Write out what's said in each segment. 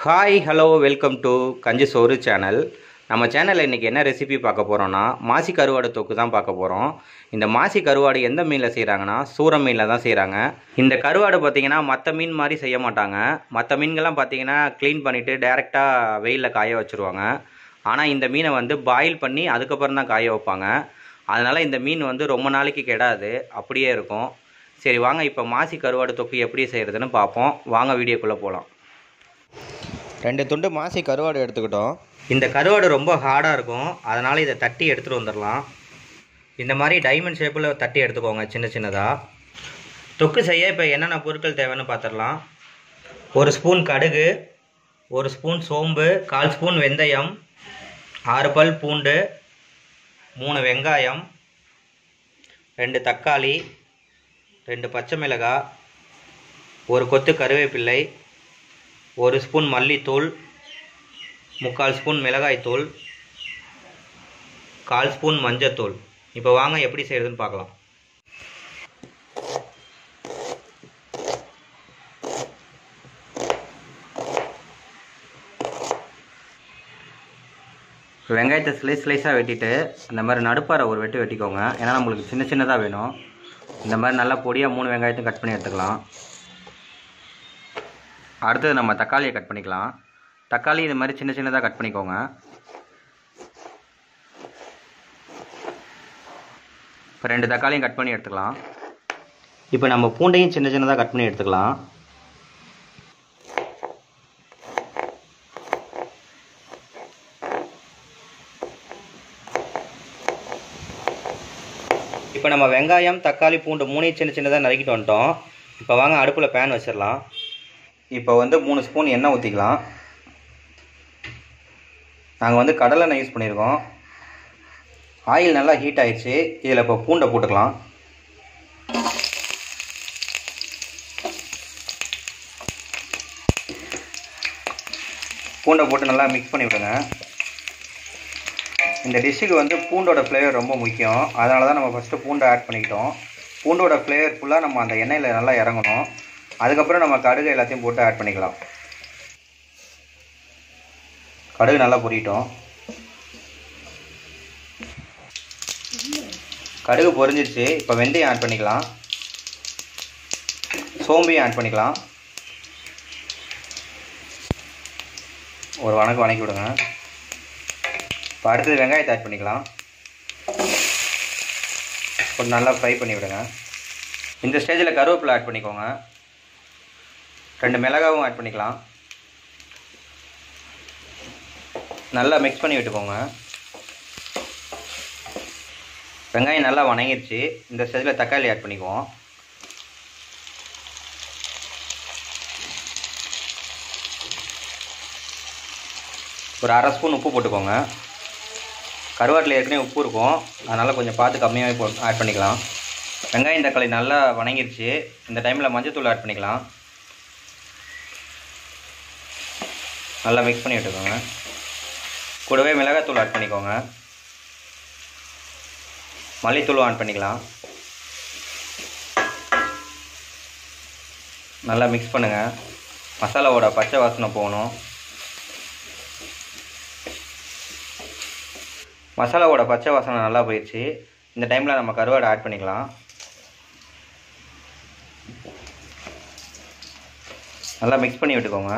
hi hello welcome to கஞ்சி சோறு channel நம்ம சேனலில் இன்றைக்கி என்ன ரெசிபி பார்க்க போகிறோன்னா மாசி கருவாடு தொக்கு தான் பார்க்க போகிறோம் இந்த மாசி கருவாடு எந்த மீனில் செய்கிறாங்கன்னா சூர மீனில் தான் செய்கிறாங்க இந்த கருவாடு பார்த்திங்கன்னா மற்ற மீன் மாதிரி செய்ய மாட்டாங்க மற்ற மீன்கள்லாம் பார்த்திங்கன்னா க்ளீன் பண்ணிவிட்டு டேரெக்டாக வெயிலில் காய வச்சுருவாங்க ஆனால் இந்த மீனை வந்து பாயில் பண்ணி அதுக்கப்புறம் தான் காய வைப்பாங்க அதனால் இந்த மீன் வந்து ரொம்ப நாளைக்கு கெடாது அப்படியே இருக்கும் சரி வாங்க இப்போ மாசி கருவாடு தொக்கு எப்படி செய்கிறதுன்னு பார்ப்போம் வாங்க வீடியோக்குள்ளே போகலாம் ரெண்டு துண்டு மாசி கருவாடு எடுத்துக்கிட்டோம் இந்த கருவாடு ரொம்ப ஹார்டாக இருக்கும் அதனால் இதை தட்டி எடுத்துகிட்டு வந்துடலாம் இந்த மாதிரி டைமண்ட் ஷேப்பில் தட்டி எடுத்துக்கோங்க சின்ன சின்னதாக தொக்கு செய்ய இப்போ என்னென்ன பொருட்கள் தேவைன்னு பார்த்துடலாம் ஒரு ஸ்பூன் கடுகு ஒரு ஸ்பூன் சோம்பு கால் ஸ்பூன் வெந்தயம் ஆறு பல் பூண்டு மூணு வெங்காயம் ரெண்டு தக்காளி ரெண்டு பச்சை மிளகாய் ஒரு கொத்து கருவேப்பிள்ளை ஒரு ஸ்பூன் மல்லித்தூள் முக்கால் ஸ்பூன் மிளகாய்த்தூள் கால் ஸ்பூன் மஞ்சத்தூள் இப்போ வாங்க எப்படி செய்கிறதுன்னு பார்க்கலாம் வெங்காயத்தை ஸ்லைஸ் ஸ்லைஸாக வெட்டிட்டு அந்த மாதிரி நடுப்பாரை ஒரு வெட்டி வெட்டிக்கோங்க ஏன்னா நம்மளுக்கு சின்ன சின்னதாக வேணும் இந்த மாதிரி நல்லா பொடியாக மூணு வெங்காயத்தையும் கட் பண்ணி எடுத்துக்கலாம் அடுத்தது நம்ம தக்காளியை கட் பண்ணிக்கலாம் தக்காளி இது மாதிரி சின்ன சின்னதாக கட் பண்ணிக்கோங்க இப்போ ரெண்டு தக்காளியும் கட் பண்ணி எடுத்துக்கலாம் இப்போ நம்ம பூண்டையும் சின்ன சின்னதாக கட் பண்ணி எடுத்துக்கலாம் இப்போ நம்ம வெங்காயம் தக்காளி பூண்டு மூணையும் சின்ன சின்னதாக நறுக்கிட்டு வந்துட்டோம் இப்போ வாங்க அடுப்பில் பேன் வச்சிடலாம் இப்போ வந்து மூணு ஸ்பூன் எண்ணெய் ஊற்றிக்கலாம் நாங்கள் வந்து கடலெண்ணெய் யூஸ் பண்ணியிருக்கோம் ஆயில் நல்லா ஹீட் ஆயிடுச்சு இதில் இப்போ பூண்டை போட்டுக்கலாம் பூண்டை போட்டு நல்லா மிக்ஸ் பண்ணி விடுங்க இந்த டிஷ்ஷுக்கு வந்து பூண்டோட ஃப்ளேவர் ரொம்ப முக்கியம் அதனால தான் நம்ம ஃபஸ்ட்டு பூண்டை ஆட் பண்ணிக்கிட்டோம் பூண்டோட ஃப்ளேவர் ஃபுல்லாக நம்ம அந்த எண்ணெயில் நல்லா இறங்கணும் அதுக்கப்புறம் நம்ம கடுகு எல்லாத்தையும் போட்டு ஆட் பண்ணிக்கலாம் கடுகு நல்லா பொரியட்டும் கடுகு பொரிஞ்சிருச்சு இப்போ வெந்தயம் ஆட் பண்ணிக்கலாம் சோம்பையும் ஆட் பண்ணிக்கலாம் ஒரு வணக்கம் வணக்கி விடுங்க இப்போ அடுத்தது வெங்காயத்தை ஆட் பண்ணிக்கலாம் கொஞ்சம் நல்லா ஃப்ரை பண்ணி விடுங்க இந்த ஸ்டேஜில் கருவேப்பிலை ஆட் பண்ணிக்கோங்க ரெண்டு மிளகாவும் ஆட் பண்ணிக்கலாம் நல்லா மிக்ஸ் பண்ணி விட்டுக்கோங்க வெங்காயம் நல்லா வணங்கிருச்சு இந்த ஸ்டேஜில் தக்காளி ஆட் பண்ணிக்குவோம் ஒரு அரை ஸ்பூன் உப்பு போட்டுக்கோங்க கருவாட்டில் ஏற்கனவே உப்பு இருக்கும் அதனால் கொஞ்சம் பார்த்து கம்மியாகவே போ ஆட் பண்ணிக்கலாம் வெங்காயம் தக்காளி நல்லா வணங்கிருச்சு இந்த டைமில் மஞ்சத்தூள் ஆட் பண்ணிக்கலாம் நல்லா மிக்ஸ் பண்ணி விட்டுக்கோங்க கூடவே மிளகாத்தூள் ஆட் பண்ணிக்கோங்க மல்லித்தூளும் ஆட் பண்ணிக்கலாம் நல்லா மிக்ஸ் பண்ணுங்கள் மசாலாவோட பச்சை வாசனை போகணும் மசாலாவோட பச்சை வாசனை நல்லா போயிடுச்சு இந்த டைமில் நம்ம கருவாடை ஆட் பண்ணிக்கலாம் நல்லா மிக்ஸ் பண்ணி விட்டுக்கோங்க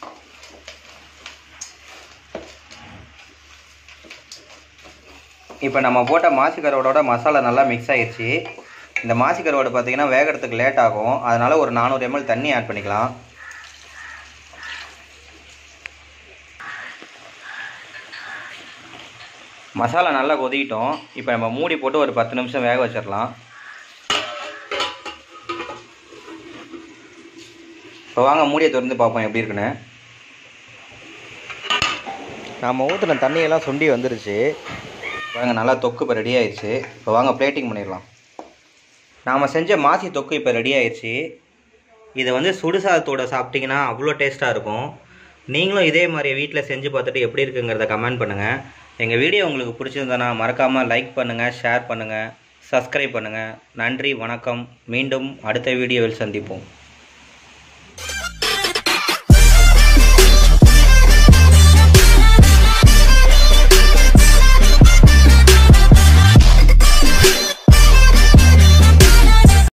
இப்போ நம்ம போட்ட மாசி கருவாடோட மசாலா நல்லா மிக்ஸ் ஆகிடுச்சு இந்த மாசி கருவாடு பார்த்திங்கன்னா வேகிறதுக்கு லேட் ஆகும் அதனால் ஒரு நானூறு எம்எல் தண்ணி ஆட் பண்ணிக்கலாம் மசாலா நல்லா கொதிக்கிட்டோம் இப்போ நம்ம மூடி போட்டு ஒரு பத்து நிமிஷம் வேக வச்சிடலாம் இப்போ வாங்க மூடியை திறந்து பார்ப்போம் எப்படி இருக்குன்னு நாம் ஊற்றின தண்ணியெல்லாம் சுண்டி வந்துருச்சு வாங்க நல்லா தொக்கு இப்போ ரெடி ஆயிடுச்சு இப்போ வாங்க பிளேட்டிங் பண்ணிடலாம் நாம் செஞ்ச மாசி தொக்கு இப்போ ரெடி ஆயிடுச்சு இதை வந்து சுடுசாதத்தோட சாப்பிட்டிங்கன்னா அவ்வளோ டேஸ்ட்டாக இருக்கும் நீங்களும் இதே மாதிரி வீட்டில் செஞ்சு பார்த்துட்டு எப்படி இருக்குங்கிறத கமெண்ட் பண்ணுங்கள் எங்கள் வீடியோ உங்களுக்கு பிடிச்சிருந்தனா மறக்காமல் லைக் பண்ணுங்கள் ஷேர் பண்ணுங்கள் சப்ஸ்கிரைப் பண்ணுங்கள் நன்றி வணக்கம் மீண்டும் அடுத்த வீடியோவில் சந்திப்போம்